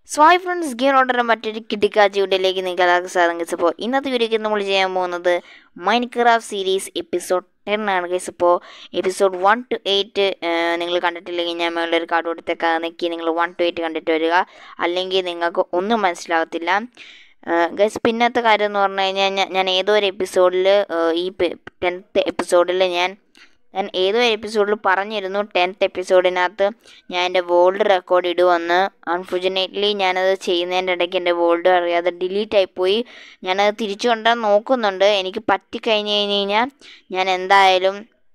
സ്വായ് friends game ഓർഡറിൻ്റെ മറ്റൊരു കിട്ടിക്കാച്ചി വീഡിയോയിലേക്ക് നിങ്ങൾക്ക് എല്ലാവർക്കും സ്വാഗതം ഗൈസ് അപ്പോൾ ഇന്നത്തെ വീഡിയോയ്ക്ക് നമ്മൾ ചെയ്യാൻ പോകുന്നത് മൈൻക്രാഫ്റ്റ് സീരീസ് എപ്പിസോഡ് ടെൻ ആണ് ഗൈസ് ഇപ്പോൾ എപ്പിസോഡ് വൺ ടു എയ്റ്റ് നിങ്ങൾ കണ്ടിട്ടില്ലെങ്കിൽ ഞാൻ മേളിൽ ഒരു കാർഡ് കൊടുത്തേക്ക് നിൽക്കി നിങ്ങൾ വൺ ടു എയ്റ്റ് കണ്ടിട്ട് വരിക അല്ലെങ്കിൽ നിങ്ങൾക്ക് ഒന്നും മനസ്സിലാവത്തില്ല ഗൈസ് പിന്നത്തെ കാര്യം എന്ന് പറഞ്ഞു കഴിഞ്ഞാൽ ഞാൻ ഞാൻ ഏതോ ഒരു എപ്പിസോഡിൽ ഈ ടെൻത്ത് എപ്പിസോഡിൽ ഞാൻ ഞാൻ ഏതോ എപ്പിസോഡിൽ പറഞ്ഞിരുന്നു ടെൻത്ത് എപ്പിസോഡിനകത്ത് ഞാൻ എൻ്റെ വേൾഡ് റെക്കോർഡ് ഇടുവന്ന് അൺഫോർച്ചുനേറ്റ്ലി ഞാനത് ചെയ്യുന്നതിൻ്റെ ഇടയ്ക്ക് എൻ്റെ വേൾഡ് അറിയാതെ ഡിലീറ്റ് ആയിപ്പോയി ഞാനത് തിരിച്ചു കൊണ്ടുവരാൻ നോക്കുന്നുണ്ട് എനിക്ക് പറ്റിക്കഴിഞ്ഞ് കഴിഞ്ഞ് കഴിഞ്ഞാൽ ഞാൻ എന്തായാലും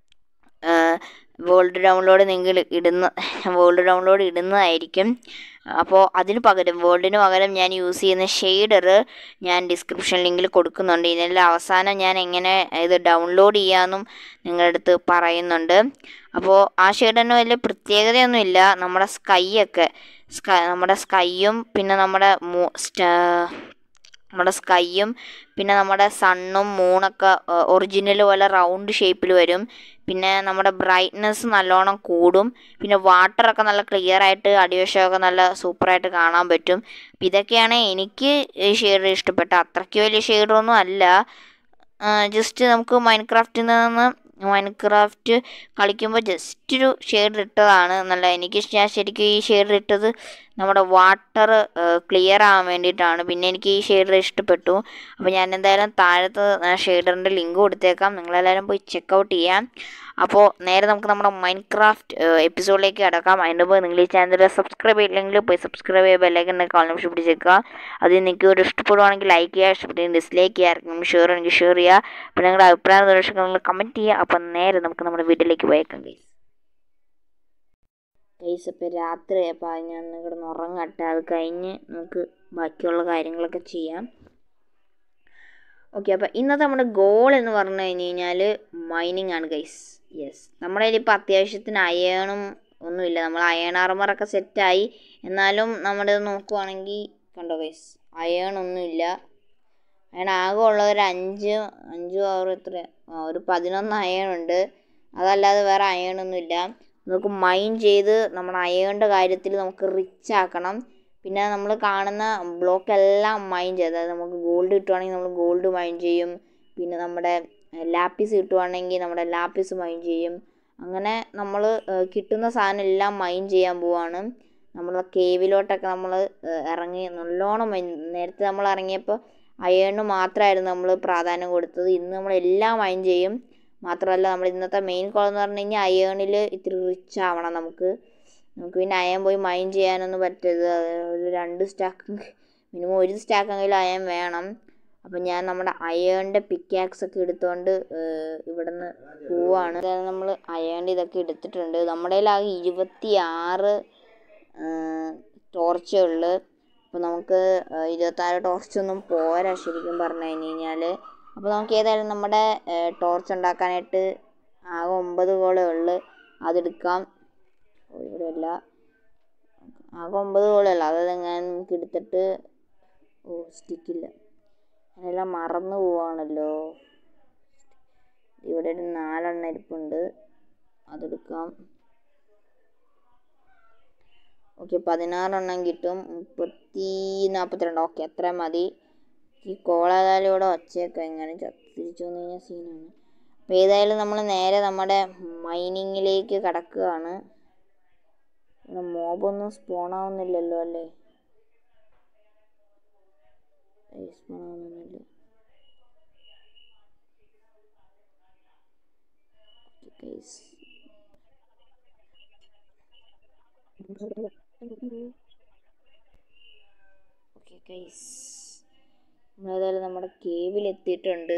വേൾഡ് ഡൗൺലോഡ് നിങ്ങൾ ഇടുന്ന വേൾഡ് ഡൗൺലോഡ് ഇടുന്നതായിരിക്കും അപ്പോൾ അതിന് പകരം വേൾഡിന് പകരം ഞാൻ യൂസ് ചെയ്യുന്ന ഷെയ്ഡർ ഞാൻ ഡിസ്ക്രിപ്ഷൻ ലിങ്കിൽ കൊടുക്കുന്നുണ്ട് ഇതിൻ്റെ അവസാനം ഞാൻ എങ്ങനെ ഇത് ഡൗൺലോഡ് ചെയ്യാമെന്നും നിങ്ങളുടെ അടുത്ത് പറയുന്നുണ്ട് അപ്പോൾ ആ ഷെയ്ഡറിന് വലിയ പ്രത്യേകതയൊന്നുമില്ല നമ്മുടെ സ്കൈ ഒക്കെ സ്കൈ നമ്മുടെ സ്കൈയും പിന്നെ നമ്മുടെ മൂ നമ്മുടെ സ്കൈയും പിന്നെ നമ്മുടെ സണ്ണും മൂണൊക്കെ ഒറിജിനൽ പോലെ റൗണ്ട് ഷേപ്പിൽ വരും പിന്നെ നമ്മുടെ ബ്രൈറ്റ്നെസ് നല്ലോണം കൂടും പിന്നെ വാട്ടറൊക്കെ നല്ല ക്ലിയർ ആയിട്ട് അടിവശമൊക്കെ നല്ല സൂപ്പറായിട്ട് കാണാൻ പറ്റും അപ്പം ഇതൊക്കെയാണ് എനിക്ക് ഈ ഷെയ്ഡ് ഇഷ്ടപ്പെട്ട അത്രയ്ക്ക് വലിയ ഷെയ്ഡൊന്നും അല്ല ജസ്റ്റ് നമുക്ക് മൈൻക്രാഫ്റ്റിൽ നിന്ന് മൈൻക്രാഫ്റ്റ് കളിക്കുമ്പോൾ ജസ്റ്റ് ഒരു ഷെയ്ഡ് ഇട്ടതാണ് നല്ല എനിക്ക് ഞാൻ ശരിക്കും ഈ ഷെയ്ഡ് ഇട്ടത് നമ്മുടെ വാട്ടർ ക്ലിയർ ആവാൻ വേണ്ടിയിട്ടാണ് പിന്നെ എനിക്ക് ഈ ഷെയ്ഡർ ഇഷ്ടപ്പെട്ടു അപ്പോൾ ഞാൻ എന്തായാലും താഴത്ത് ഷെയ്ഡറിൻ്റെ ലിങ്ക് കൊടുത്തേക്കാം നിങ്ങളെല്ലാവരും പോയി ചെക്കൗട്ട് ചെയ്യാം അപ്പോൾ നേരെ നമുക്ക് നമ്മുടെ മൈൻക്രാഫ്റ്റ് എപ്പിസോഡിലേക്ക് കിടക്കാം അതിൻ്റെ മുമ്പ് നിങ്ങൾ ഈ ചാനൽ സബ്സ്ക്രൈബ് ചെയ്യില്ലെങ്കിൽ പോയി സബ്സ്ക്രൈബ് ചെയ്യുക ബെല്ലൈക്കൻ കോൾ നിമിഷം പിടിച്ചേക്കുക അത് നിങ്ങൾക്ക് ഒരു ഇഷ്ടപ്പെടുവാണെങ്കിൽ ലൈക്ക് ചെയ്യുക ഇഷ്ടപ്പെട്ടെങ്കിൽ ഡിസ്ലൈക്ക് ചെയ്യുക ഷെയർ ആണെങ്കിൽ ഷെയർ ചെയ്യുക അപ്പോൾ നിങ്ങളുടെ അഭിപ്രായ നിർദ്ദേശങ്ങൾ കമൻറ്റ് ചെയ്യുക അപ്പോൾ നേരെ നമുക്ക് നമ്മുടെ വീട്ടിലേക്ക് പോയേക്കാം ഗൈസ് ഗൈസ് ഇപ്പോൾ രാത്രി അപ്പോൾ ഞാൻ കിടന്ന് ഉറങ്ങട്ടെ അത് കഴിഞ്ഞ് നമുക്ക് ബാക്കിയുള്ള കാര്യങ്ങളൊക്കെ ചെയ്യാം ഓക്കെ അപ്പോൾ ഇന്നത്തെ നമ്മുടെ ഗോൾ എന്ന് പറഞ്ഞു കഴിഞ്ഞ് കഴിഞ്ഞാൽ മൈനിങ് ആണ് ഗൈസ് യെസ് നമ്മുടെ കയ്യിൽ ഇപ്പോൾ അത്യാവശ്യത്തിന് അയേണും ഒന്നുമില്ല നമ്മൾ അയേൺ ആർമറൊക്കെ സെറ്റായി എന്നാലും നമ്മുടെ നോക്കുവാണെങ്കിൽ കണ്ടോ ഗൈസ് അയേൺ ഒന്നുമില്ല അയൺ ആകെ ഉള്ള ഒരു അഞ്ച് അഞ്ച് ആറ് എത്ര ഒരു പതിനൊന്ന് അയണുണ്ട് അതല്ലാതെ വേറെ അയണൊന്നുമില്ല നമുക്ക് മൈൻ ചെയ്ത് നമ്മുടെ അയേണിൻ്റെ കാര്യത്തിൽ നമുക്ക് റിച്ച് ആക്കണം പിന്നെ നമ്മൾ കാണുന്ന ബ്ലോക്ക് എല്ലാം മൈൻ ചെയ്ത് അതായത് നമുക്ക് ഗോൾഡ് കിട്ടുവാണെങ്കിൽ നമ്മൾ ഗോൾഡ് മൈൻ ചെയ്യും പിന്നെ നമ്മുടെ ലാപ്പിസ് കിട്ടുവാണെങ്കിൽ നമ്മുടെ ലാപ്പിസ് മൈൻ ചെയ്യും അങ്ങനെ നമ്മൾ കിട്ടുന്ന സാധനം എല്ലാം മൈൻ ചെയ്യാൻ പോവാണ് നമ്മൾ കേവിലോട്ടൊക്കെ നമ്മൾ ഇറങ്ങി നല്ലോണം നേരത്തെ നമ്മൾ ഇറങ്ങിയപ്പോൾ അയേണിന് മാത്രമായിരുന്നു നമ്മൾ പ്രാധാന്യം കൊടുത്തത് ഇന്ന് നമ്മൾ എല്ലാം മൈൻ ചെയ്യും മാത്രമല്ല നമ്മൾ ഇന്നത്തെ മെയിൻ കോൾ എന്ന് പറഞ്ഞു കഴിഞ്ഞാൽ അയേണിൽ ഇത്തിരി റിച്ച് ആവണം നമുക്ക് നമുക്ക് പിന്നെ അയൺ പോയി മൈൻ ചെയ്യാനൊന്നും പറ്റരുത് ഒരു രണ്ട് സ്റ്റാക്ക് മിനിമം ഒരു സ്റ്റാക്കെങ്കിലും അയൺ വേണം അപ്പം ഞാൻ നമ്മുടെ അയേണിൻ്റെ പിക്കാക്സ് ഒക്കെ എടുത്തുകൊണ്ട് ഇവിടെ നിന്ന് പോവാണ് അതായത് നമ്മൾ അയേണിൻ്റെ ഇതൊക്കെ എടുത്തിട്ടുണ്ട് നമ്മുടെ കയ്യിലാകെ ഇരുപത്തി ആറ് ടോർച്ചേ ഉള്ളു അപ്പോൾ നമുക്ക് ഇരുപത്താറ് ടോർച്ചൊന്നും പോരാ ശരിക്കും പറഞ്ഞു കഴിഞ്ഞ് കഴിഞ്ഞാൽ അപ്പോൾ നമുക്ക് ഏതായാലും നമ്മുടെ ടോർച്ച് ഉണ്ടാക്കാനായിട്ട് ആകെ ഒമ്പത് കോളേ ഉള്ളു അതെടുക്കാം ഇവിടെ അല്ല ആകെ ഒമ്പത് കോളുള്ള അത് ഞാൻ നമുക്ക് എടുത്തിട്ട് ഓ സ്റ്റിക്കില്ല ഞാനെല്ലാം മറന്നു പോവാണല്ലോ ഇവിടെ ഒരു നാലെണ്ണ ഇരിപ്പുണ്ട് അതെടുക്കാം ഓക്കെ പതിനാറെണ്ണം കിട്ടും മുപ്പത്തി നാൽപ്പത്തിരണ്ട് ഓക്കെ അത്ര മതി ഈ കോളേതായാലും ഇവിടെ വച്ചേക്കാം എങ്ങനെ തിരിച്ചു വന്നു കഴിഞ്ഞാൽ സീനാണ് അപ്പോൾ ഏതായാലും നമ്മൾ നേരെ നമ്മുടെ മൈനിങ്ങിലേക്ക് കടക്കുകയാണ് ഇവിടെ മോബൊന്നും സ്പോൺ ആവുന്നില്ലല്ലോ അല്ലേ സ്പോൺ ആവുന്നില്ല ഓക്കെ ഗൈസ് നമ്മളേതായാലും നമ്മുടെ കേവിൽ എത്തിയിട്ടുണ്ട്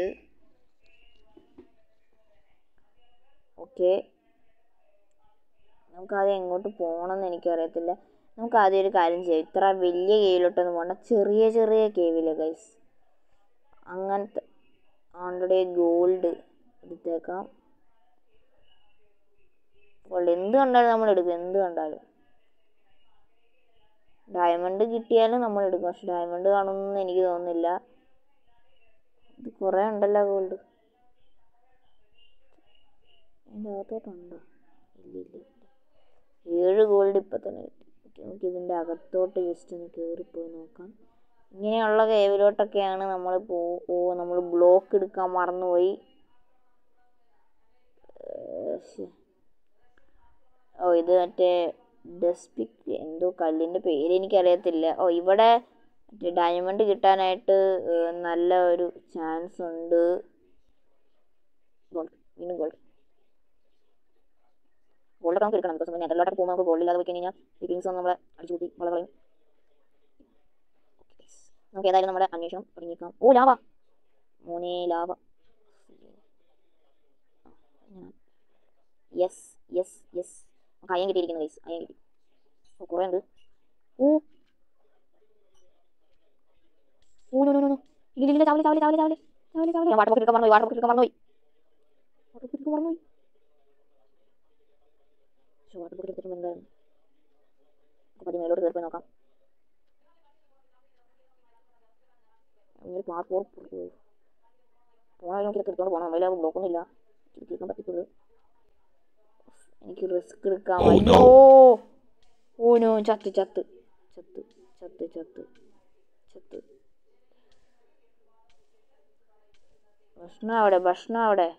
ഓക്കെ നമുക്ക് ആദ്യം എങ്ങോട്ട് പോകണമെന്ന് എനിക്കറിയത്തില്ല നമുക്ക് ആദ്യം ഒരു കാര്യം ചെയ്യാം ഇത്ര വലിയ കേവിലോട്ടൊന്നും പോകണ്ട ചെറിയ ചെറിയ കേവില് ഗൈസ് അങ്ങനത്തെ ഓൾറെഡി ഗോൾഡ് എടുത്തേക്കാം ഗോൾഡ് എന്ത് കണ്ടാലും നമ്മൾ എടുക്കും എന്ത് കണ്ടാലും ഡയമണ്ട് കിട്ടിയാലും നമ്മൾ എടുക്കും പക്ഷെ ഡയമണ്ട് കാണുമെന്ന് എനിക്ക് തോന്നുന്നില്ല ഇത് കുറേ ഉണ്ടല്ലോ ഗോൾഡ് അതിൻ്റെ അകത്തോട്ടുണ്ടോ ഇല്ല ഇല്ല ഏഴ് ഗോൾഡ് ഇപ്പം തന്നെ കിട്ടി നമുക്ക് ഇതിൻ്റെ അകത്തോട്ട് ജസ്റ്റ് ഒന്ന് കയറിപ്പോയി നോക്കാം ഇങ്ങനെയുള്ള കേവിലോട്ടൊക്കെയാണ് നമ്മൾ പോ ഓ നമ്മൾ ബ്ലോക്ക് എടുക്കാൻ മറന്നുപോയി ഏഹ് ശ്ശെ. ഓ ഇത് മറ്റേ ഡെസ്പിക് എന്തോ കല്ലിൻ്റെ പേര് എനിക്കറിയത്തില്ല ഓ ഇവിടെ മറ്റേ ഡയമണ്ട് കിട്ടാനായിട്ട് ഏഹ് നല്ല ഒരു ചാൻസ് ഉണ്ട് ഗോൾഡ് വീണ്ടും ഗോൾഡ് ഗോൾഡൊക്കെ നമുക്ക് എടുക്കണം ബിക്കോസ് നെതറിലോട്ടൊക്കെ പോകുമ്പോൾ നമുക്ക് ഗോൾഡ് ഇല്ലാതെ പോയി കഴിഞ്ഞാൽ പിക്കിങ്സ് നമ്മളെ അടിച്ചു കൂട്ടി വളരെ കളയും നമുക്ക് ഏതായാലും നമ്മുടെ അന്വേഷണം തുടങ്ങിയേക്കാം ഓ ലാവ മൂന്നേ ലാവ യെസ് യെസ് യെസ് നമുക്ക് അയ്യം കിട്ടിയിരിക്കുന്നു ഗൈസ് അയ്യം കിട്ടി ഓ കുറേ ഉണ്ട് ഓ ഓ നോ നോ നോ ഇല്ല ഇല്ല ചാവല് ചാവല് ചാവല് ചാവല് ചാവല് ചാവല് ഞാൻ വാട്ടർ ബോട്ടിൽ എടുക്കാൻ മറന്നുപോയി വാട്ടർ ബോട്ടിൽ എടുക്കാൻ മറന്നുപോയി വാട്ടർ ബോട്ടിൽ എടുക്കാൻ മറന്നുപോയി പക്ഷേ വാട്ടർ ബോട്ടിൽ എടുത്തിട്ട് എന്തായാലും നമുക്ക് പതി മേലോട്ട് കയറി പോയി നോക്കാം അങ്ങനെ പാസ് പോകാൻ നമുക്ക് ഇതൊക്കെ എടുത്തോണ്ട് പോകണം മൊബൈൽ ബ്ലോക്കൊന്നും ഇല്ല എടുക്കാൻ പറ്റത്തുള്ളൂ എനിക്ക് റിസ്ക് എടുക്കാൻ Oh, no. ഓ നോ ചത്ത് ചത്ത് ചത്ത് ചത്ത് ചത്ത് ചത്ത് ഭക്ഷണം അവിടെ ഭക്ഷണം അവിടെ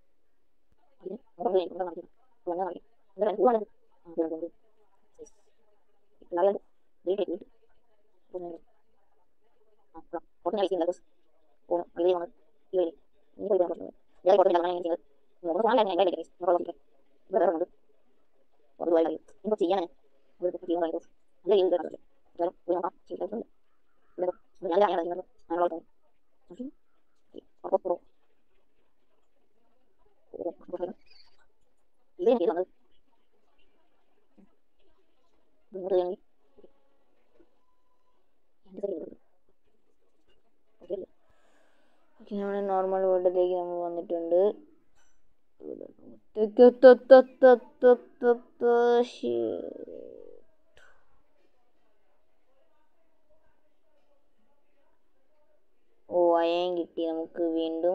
ഓക്കെ നമ്മുടെ നോർമൽ വേൾഡിലേക്ക് നമ്മൾ വന്നിട്ടുണ്ട് ഓ അയൻ കിട്ടി നമുക്ക് വീണ്ടും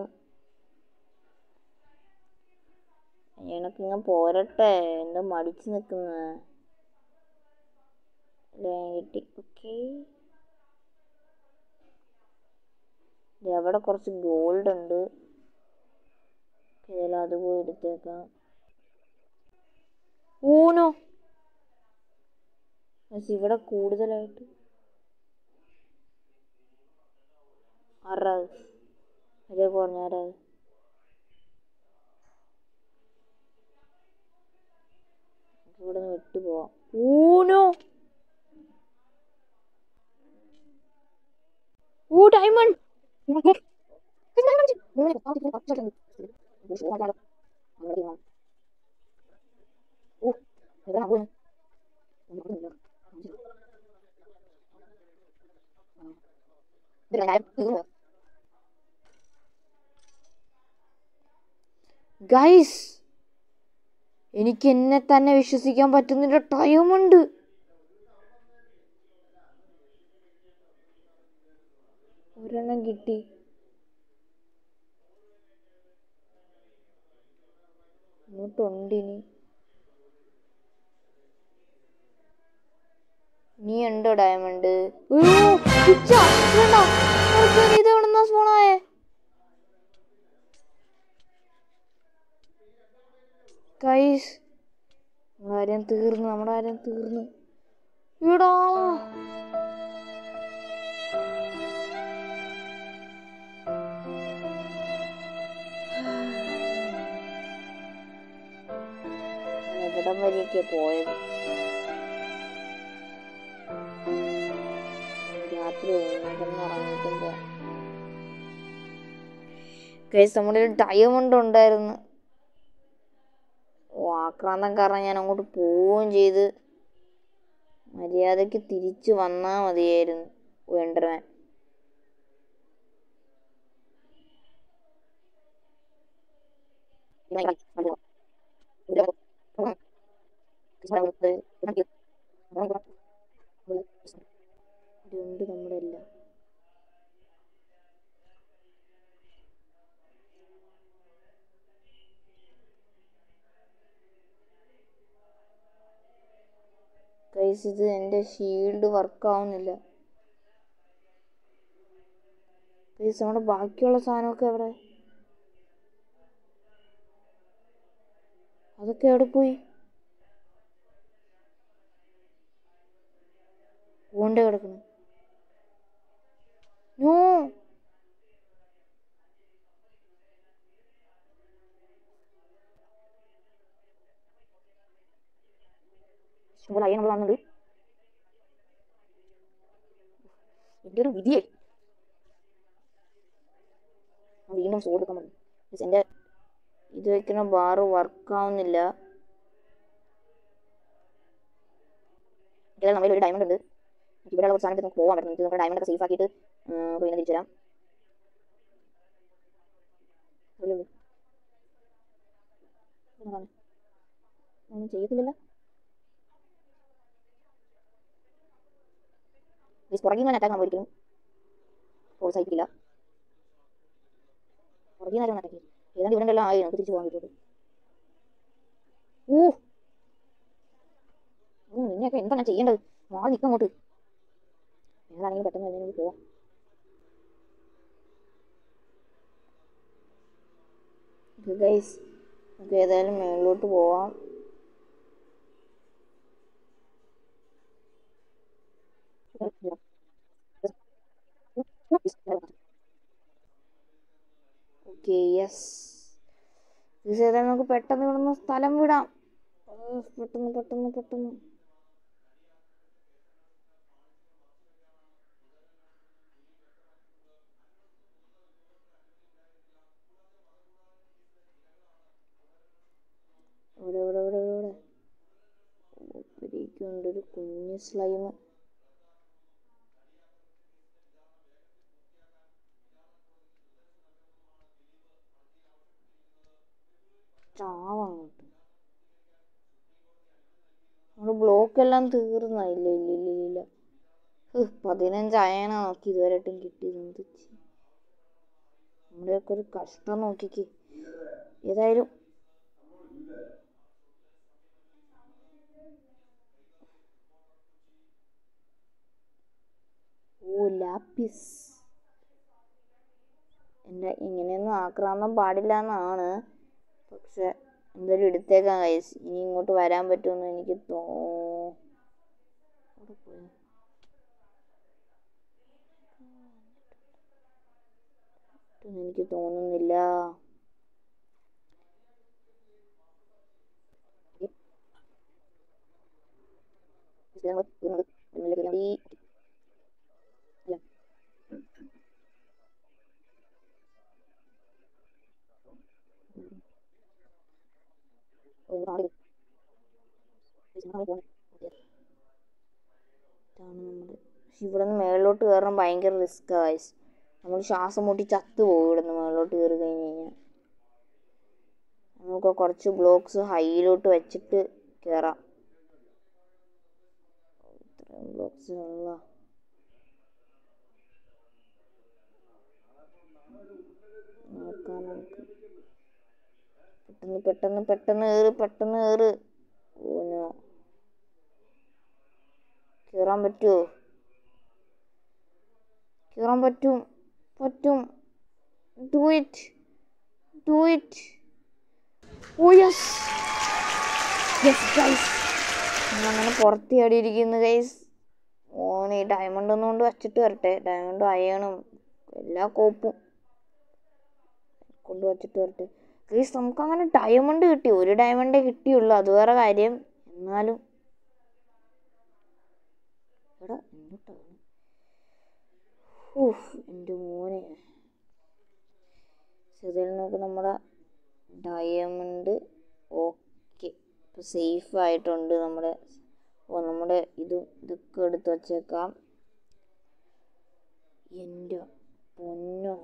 അയണക്ക് ഇങ്ങനെ പോരട്ടെ എന്താ മടിച്ചു നിൽക്കുന്ന കിട്ടി ഓക്കെ അവിടെ കുറച്ച് ഗോൾഡ് ഉണ്ട് ഏതായാലും അത് പോയി എടുത്തേക്കാം ഊനോ പക്ഷെ ഇവിടെ കൂടുതലായിട്ട് ആറാത് അതേ കുറഞ്ഞാറാത് ഇവിടെ നിന്ന് വിട്ടു പോവാം ഊനോ ഊ ഡയമണ്ട് ഗൈസ് എനിക്ക് എന്നെ തന്നെ വിശ്വസിക്കാൻ പറ്റുന്നില്ല ടൈമുണ്ട് ഒരെണ്ണം കിട്ടി ഇങ്ങോട്ടുണ്ട് ഇനി നീ ഉണ്ടോ ഡയമണ്ട് ഇത് എവിടുന്നാ സ്പോണായേ കൈസ് നമ്മുടെ കാര്യം തീർന്നു നമ്മുടെ കാര്യം തീർന്നു ഇടാ എവിടം വരെയൊക്കെ പോയത് രാത്രി ഉറങ്ങിക്കുമ്പോ കേസ് നമ്മുടെ ഒരു ഡയമണ്ട് ഉണ്ടായിരുന്നു ഓ ആക്രാന്തം കാരണം ഞാൻ അങ്ങോട്ട് പോവുകയും ചെയ്ത് മര്യാദക്ക് തിരിച്ചു വന്നാൽ മതിയായിരുന്നു വേണ്ടവൻ ഇതുണ്ട് നമ്മുടെ എല്ലാം ഗൈസ് ഗൈസ് ഇത് എൻ്റെ ഷീൽഡ് വർക്ക് ആവുന്നില്ല ഗൈസ് നമ്മുടെ ബാക്കിയുള്ള സാധനമൊക്കെ എവിടെ അതൊക്കെ എവിടെ പോയി പോണ്ടേ കിടക്കുന്നു നോ ഇഷ്ടംപോലെ അയ്യ നമ്മൾ കാണുന്നുണ്ട് എൻ്റെ ഒരു വിധിയെ ഞാൻ വീണ്ടും സോഡ് എടുക്കാൻ പറഞ്ഞു Guys, എൻ്റെ ഇത് വെക്കുന്ന ബാറ് വർക്ക് ആവുന്നില്ല ഇതിൽ നമ്മുടെ ഒരു ഡയമണ്ട് ഉണ്ട് നമുക്ക് ഇവിടെയുള്ള കുറച്ച് സാധനത്തിൽ നമുക്ക് പോകാൻ പറ്റും നമുക്ക് നമ്മുടെ ഡയമണ്ട് ഒക്കെ സേഫ് ആക്കിയിട്ട് നമുക്ക് പിന്നെ തിരിച്ചു തരാം ഉള്ളു, ഉള്ളു. ഇതൊന്ന് കാണ്. ഒന്നും ചെയ്യത്തില്ലല്ലോ ഗൈസ് പുറകിൽ നിന്ന് അറ്റാക്ക് നമ്മൾ ഒരിക്കലും പ്രോത്സാഹിപ്പിക്കില്ല പുറകിൽ നിന്ന് അറ്റാക്ക് ഏതാണ്ട് ഇവിടെ എല്ലാം ആയി നമുക്ക് തിരിച്ചു പോകാൻ പറ്റുള്ളൂ ഊ ഓ നിന്നെയൊക്കെ എന്താണ് ചെയ്യേണ്ടത് മാറി നിൽക്കാം അങ്ങോട്ട് ഏതാണെങ്കിലും പെട്ടെന്ന് അതിനോട് പോവാം ഗൈസ് നമുക്ക് ഏതായാലും മേളിലോട്ട് പോവാം ഓക്കെ യെസ് ഏതായാലും നമുക്ക് പെട്ടെന്ന് ഇവിടുന്ന് സ്ഥലം വിടാം ആ, പെട്ടെന്ന് പെട്ടെന്ന് പെട്ടെന്ന് ഇവിടെ ഇവിടെ ഇവിടെ ഇവിടെ ഇവിടെ ഒപ്പരിക്കുണ്ട് ഒരു കുഞ്ഞ് സ്ലൈം ചാവങ്ങോട്ട് നമ്മുടെ ബ്ലോക്ക് എല്ലാം തീർന്ന ഇല്ല ഇല്ല ഇല്ല ഇല്ല ഇല്ല ഹ്, പതിനഞ്ചായാണ് നോക്കി ഇതുവരെയായിട്ടും കിട്ടിയത് എന്ത് ചെയ്യും? നമ്മുടെയൊക്കെ ഒരു കഷ്ടം നോക്കിക്ക് ഏതായാലും ഓ ലാപ്പിസ് എൻ്റെ ഇങ്ങനെയൊന്നും ആക്രാന്തം പാടില്ല എന്നാണ് പക്ഷെ എന്തായാലും എടുത്തേക്കാം കൈസ് ഇനി ഇങ്ങോട്ട് വരാൻ പറ്റുമെന്ന് എനിക്ക് തോ അവിടെ പോയോ? പറ്റുമെന്ന് എനിക്ക് തോന്നുന്നില്ല ഈ ഒന്ന് കാണുക ഇതാണ് നമ്മുടെ ഇവിടെ നിന്ന് മേളിലോട്ട് കയറാൻ ഭയങ്കര റിസ്ക് ആയിസ് നമ്മൾ ശ്വാസം മുട്ടി ചത്തു പോകും ഇവിടെ നിന്ന് മേളിലോട്ട് കയറി കഴിഞ്ഞ് കഴിഞ്ഞാൽ നമുക്ക് കുറച്ച് ബ്ലോക്സ് ഹൈയിലോട്ട് വെച്ചിട്ട് കയറാം ഇത്രയും ബ്ലോക്സ് ഉള്ള നോക്കാം നമുക്ക് പെട്ടെന്ന് പെട്ടെന്ന് പെട്ടെന്ന് ഏറ് പെട്ടെന്ന് ഏറ് ഓനോ കയറാൻ പറ്റുമോ കയറാൻ പറ്റും പറ്റും ഡു ഇറ്റ് ഡു ഇറ്റ് ഓ യെസ് യെസ് ഗൈസ് അങ്ങനെ പുറത്ത് ചാടിയിരിക്കുന്നു ഗൈസ് ഓൻ ഈ ഡയമണ്ട് ഒന്നുകൊണ്ട് വച്ചിട്ട് വരട്ടെ ഡയമണ്ടും അയണും എല്ലാ കോപ്പും കൊണ്ട് വച്ചിട്ട് വരട്ടെ ഗൈസ് നമുക്ക് അങ്ങനെ ഡയമണ്ട് കിട്ടി ഒരു ഡയമണ്ടേ കിട്ടിയുള്ളൂ അത് വേറെ കാര്യം എന്നാലും എടാ എങ്ങോട്ടാണ് ഊഫ് എൻ്റെ മോനെ ചെറിയ നമുക്ക് നമ്മുടെ ഡയമണ്ട് ഓക്കെ ഇപ്പോൾ സേഫ് ആയിട്ടുണ്ട് നമ്മുടെ ഓ നമ്മുടെ ഇത് ഇതൊക്കെ എടുത്ത് വച്ചേക്കാം എൻ്റെ പൊന്നോ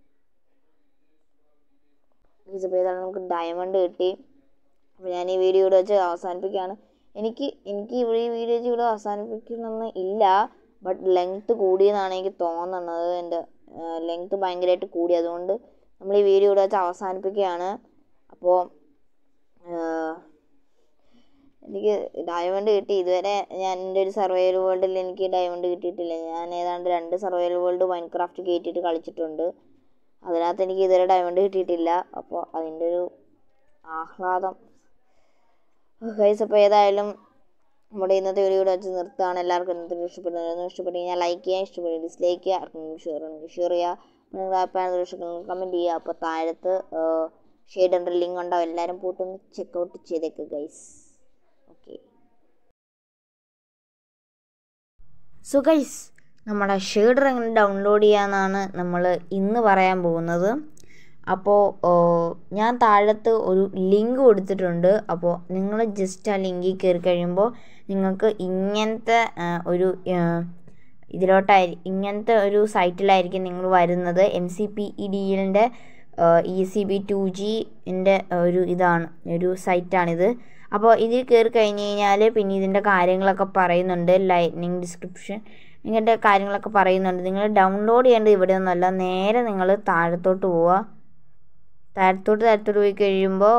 ഇപ്പോൾ ഏതാണ് നമുക്ക് ഡയമണ്ട് കിട്ടി അപ്പോൾ ഞാൻ ഈ വീഡിയോ ഇവിടെ വെച്ച് അവസാനിപ്പിക്കുകയാണ് എനിക്ക് എനിക്ക് ഇവിടെ ഈ വീഡിയോ വെച്ച് ഇവിടെ അവസാനിപ്പിക്കണമെന്ന് ഇല്ല ബട്ട് ലെങ്ത്ത് കൂടിയെന്നാണ് എനിക്ക് തോന്നുന്നത് എൻ്റെ ലെങ്ത്ത് ഭയങ്കരമായിട്ട് കൂടി അതുകൊണ്ട് നമ്മൾ ഈ വീഡിയോ ഇവിടെ വെച്ച് അവസാനിപ്പിക്കുകയാണ് അപ്പോൾ എനിക്ക് ഡയമണ്ട് കിട്ടി ഇതുവരെ ഞാൻ എൻ്റെ ഒരു സർവൈവൽ വേൾഡിൽ എനിക്ക് ഡയമണ്ട് കിട്ടിയിട്ടില്ല ഞാൻ ഏതാണ്ട് രണ്ട് സർവൈവൽ വേൾഡ് മൈൻക്രാഫ്റ്റ് കയറ്റിയിട്ട് കളിച്ചിട്ടുണ്ട് അതിനകത്ത് എനിക്ക് ഇതുവരെ ഡയമണ്ട് കിട്ടിയിട്ടില്ല അപ്പോൾ അതിൻ്റെ ഒരു ആഹ്ലാദം ഗൈസ് അപ്പോൾ ഏതായാലും നമ്മുടെ ഇന്നത്തെ വീഡിയോ ഇവിടെ വെച്ച് നിർത്തുകയാണ് എല്ലാവർക്കും ഇന്നത്തെ വീഡിയോ ഇഷ്ടപ്പെടുന്നത് ഇഷ്ടപ്പെട്ടു കഴിഞ്ഞാൽ ലൈക്ക് ചെയ്യുക ഇഷ്ടപ്പെടുക ഡിസ്ലൈക്ക് ചെയ്യുക ആർക്കെങ്കിലും ഷെയർ ചെയ്യണമെങ്കിൽ ഷെയർ ചെയ്യുക നിങ്ങൾ അഭിപ്രായം ഇഷ്ടപ്പെടുന്ന കമൻറ്റ് ചെയ്യുക അപ്പോൾ താഴത്ത് ഷെയ്ഡ് ഉണ്ട് ലിങ്ക് ഉണ്ടാവും എല്ലാവരും പോയിട്ടൊന്ന് ചെക്കൗട്ട് ചെയ്തേക്ക് ഗൈസ് ഓക്കെ സോ ഗൈസ് നമ്മുടെ ഷെയ്ഡർ എങ്ങനെ ഡൗൺലോഡ് ചെയ്യാമെന്നാണ് നമ്മൾ ഇന്ന് പറയാൻ പോകുന്നത് അപ്പോൾ ഞാൻ താഴത്ത് ഒരു ലിങ്ക് കൊടുത്തിട്ടുണ്ട് അപ്പോൾ നിങ്ങൾ ജസ്റ്റ് ആ ലിങ്കിൽ കയറി കഴിയുമ്പോൾ നിങ്ങൾക്ക് ഇങ്ങനത്തെ ആ, ഒരു ആ, ഇതിലോട്ടായി ഇങ്ങനത്തെ ഒരു സൈറ്റിലായിരിക്കും നിങ്ങൾ വരുന്നത് M C P E D എല്ലിൻ്റെ ഇ സി ബി ടു ജിൻ്റെ ഒരു ഇതാണ് ഒരു സൈറ്റാണിത് അപ്പോൾ ഇതിൽ കയറി കഴിഞ്ഞ് കഴിഞ്ഞാൽ പിന്നെ ഇതിൻ്റെ കാര്യങ്ങളൊക്കെ പറയുന്നുണ്ട് ലൈറ്റ്നിങ് ഡിസ്ക്രിപ്ഷൻ ഇങ്ങനത്തെ കാര്യങ്ങളൊക്കെ പറയുന്നുണ്ട് നിങ്ങൾ ഡൗൺലോഡ് ചെയ്യേണ്ടത് ഇവിടെ ഒന്നുമല്ല നേരെ നിങ്ങൾ താഴത്തോട്ട് പോവുക താഴത്തോട്ട് താഴത്തോട്ട് പോയി കഴിയുമ്പോൾ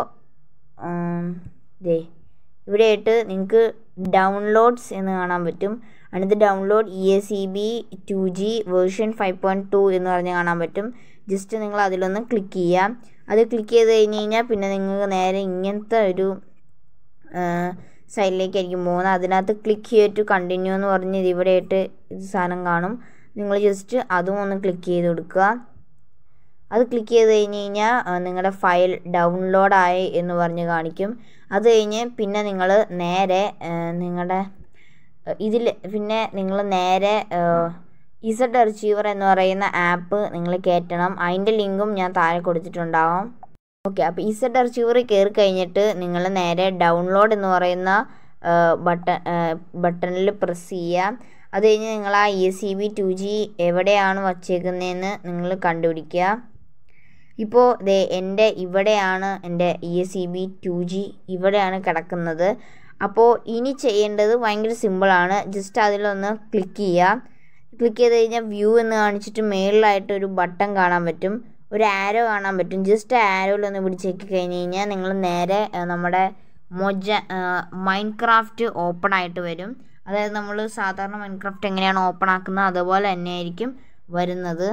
ദേ ഇവിടെയായിട്ട് നിങ്ങൾക്ക് ഡൗൺലോഡ്സ് എന്ന് കാണാൻ പറ്റും അടുത്ത് download E S E B two G version five point two എന്ന് പറഞ്ഞ് കാണാൻ പറ്റും ജസ്റ്റ് നിങ്ങൾ അതിലൊന്ന് ക്ലിക്ക് ചെയ്യാം അത് ക്ലിക്ക് ചെയ്ത് കഴിഞ്ഞ് കഴിഞ്ഞാൽ പിന്നെ നിങ്ങൾക്ക് നേരെ ഇങ്ങനത്തെ ഒരു സൈഡിലേക്കായിരിക്കും പോകുന്നത് അതിനകത്ത് ക്ലിക്ക് ചെയ്തിട്ട് കണ്ടിന്യൂ എന്ന് പറഞ്ഞ് ഇത് ഇവിടെയായിട്ട് ഇത് സാധനം കാണും നിങ്ങൾ ജസ്റ്റ് അതും ഒന്ന് ക്ലിക്ക് ചെയ്ത് കൊടുക്കുക അത് ക്ലിക്ക് ചെയ്ത് കഴിഞ്ഞ് കഴിഞ്ഞാൽ നിങ്ങളുടെ ഫയൽ ഡൗൺലോഡായി എന്ന് പറഞ്ഞ് കാണിക്കും അത് കഴിഞ്ഞ് പിന്നെ നിങ്ങൾ നേരെ നിങ്ങളുടെ ഇതിൽ പിന്നെ നിങ്ങൾ നേരെ ഇസഡ് അർച്ചീവർ എന്ന് പറയുന്ന ആപ്പ് നിങ്ങൾ കയറ്റണം അതിൻ്റെ ലിങ്കും ഞാൻ താഴെ കൊടുത്തിട്ടുണ്ടാവാം ഓക്കെ അപ്പോൾ ഇസഡ് അർച്ചീവർ കയറി കഴിഞ്ഞിട്ട് നിങ്ങൾ നേരെ ഡൗൺലോഡ് എന്ന് പറയുന്ന ബട്ടൺ ബട്ടണിൽ പ്രസ് ചെയ്യുക അത് കഴിഞ്ഞ് നിങ്ങൾ ആ E S C B two G എവിടെയാണ് വച്ചേക്കുന്നതെന്ന് നിങ്ങൾ കണ്ടുപിടിക്കുക ഇപ്പോൾ ദേ എൻ്റെ ഇവിടെയാണ് എൻ്റെ E S C B two G ഇവിടെയാണ് കിടക്കുന്നത് അപ്പോൾ ഇനി ചെയ്യേണ്ടത് ഭയങ്കര സിമ്പിളാണ് ജസ്റ്റ് അതിലൊന്ന് ക്ലിക്ക് ചെയ്യുക ക്ലിക്ക് ചെയ്ത് കഴിഞ്ഞാൽ വ്യൂ എന്ന് കാണിച്ചിട്ട് മേളിലായിട്ട് ഒരു ബട്ടൺ കാണാൻ പറ്റും ഒരു ആരോ കാണാൻ പറ്റും ജസ്റ്റ് ആരോയിലൊന്ന് പിടിച്ചേക്ക് കഴിഞ്ഞ് കഴിഞ്ഞാൽ നിങ്ങൾ നേരെ ആ, നമ്മുടെ മൊജ മൈൻക്രാഫ്റ്റ് ഓപ്പൺ ആയിട്ട് വരും അതായത് നമ്മൾ സാധാരണ മൈൻക്രാഫ്റ്റ് എങ്ങനെയാണ് ഓപ്പൺ ആക്കുന്നത് അതുപോലെ തന്നെ ആയിരിക്കും വരുന്നത്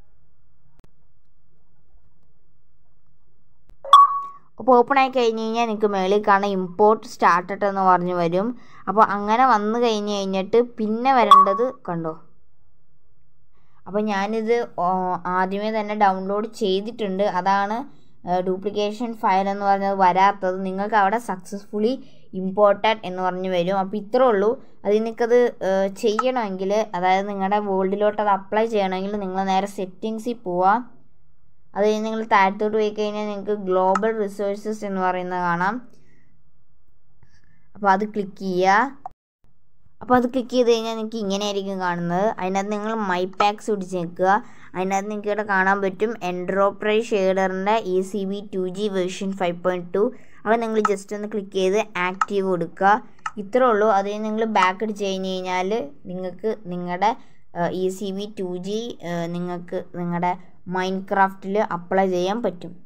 അപ്പോൾ ഓപ്പൺ ആയി കഴിഞ്ഞ് കഴിഞ്ഞാൽ നിങ്ങൾക്ക് മേളിൽ കാണാം ഇമ്പോർട്ട് സ്റ്റാർട്ടഡ് എന്ന് പറഞ്ഞ് വരും അപ്പോൾ അങ്ങനെ വന്നു കഴിഞ്ഞ് കഴിഞ്ഞിട്ട് പിന്നെ വരേണ്ടത് കണ്ടോ അപ്പോൾ ഞാനിത് ഓ, ആദ്യമേ തന്നെ ഡൗൺലോഡ് ചെയ്തിട്ടുണ്ട് അതാണ് ഡ്യൂപ്ലിക്കേഷൻ ഫയൽ എന്ന് പറഞ്ഞത് വരാത്തത് നിങ്ങൾക്ക് അവിടെ സക്സസ്ഫുള്ളി ഇമ്പോർട്ടഡ് എന്ന് പറഞ്ഞ് വരും അപ്പോൾ ഇത്രേ ഉള്ളൂ അത് നിങ്ങൾക്കത് ഏഹ്, ചെയ്യണമെങ്കിൽ അതായത് നിങ്ങളുടെ വേൾഡിലോട്ട് അത് അപ്ലൈ ചെയ്യണമെങ്കിൽ നിങ്ങൾ നേരെ സെറ്റിങ്സിൽ പോവാം അത് കഴിഞ്ഞ് നിങ്ങൾ താഴത്തോട്ട് പോയി കഴിഞ്ഞാൽ നിങ്ങൾക്ക് ഗ്ലോബൽ റിസോഴ്സസ് എന്ന് പറയുന്നത് കാണാം അപ്പോൾ അത് ക്ലിക്ക് ചെയ്യുക അപ്പോൾ അത് ക്ലിക്ക് ചെയ്ത് കഴിഞ്ഞാൽ നിങ്ങൾക്ക് ഇങ്ങനെയായിരിക്കും കാണുന്നത് അതിനകത്ത് നിങ്ങൾ മൈ പാക്സ് പിടിച്ച് നിൽക്കുക അതിനകത്ത് നിങ്ങൾക്ക് ഇവിടെ കാണാൻ പറ്റും എൻഡ്രോപ്രൈ ഷെയ്ഡറിൻ്റെ E C B two G version five point two അത് നിങ്ങൾ ജസ്റ്റ് ഒന്ന് ക്ലിക്ക് ചെയ്ത് ആക്റ്റീവ് കൊടുക്കുക ഇത്രേ ഉള്ളൂ അത് കഴിഞ്ഞ് നിങ്ങൾ ബാക്ക് അടിച്ച് കഴിഞ്ഞ് കഴിഞ്ഞാൽ നിങ്ങൾക്ക് നിങ്ങളുടെ E C B two G നിങ്ങൾക്ക് നിങ്ങളുടെ മൈൻക്രാഫ്റ്റിൽ അപ്ലൈ ചെയ്യാൻ പറ്റും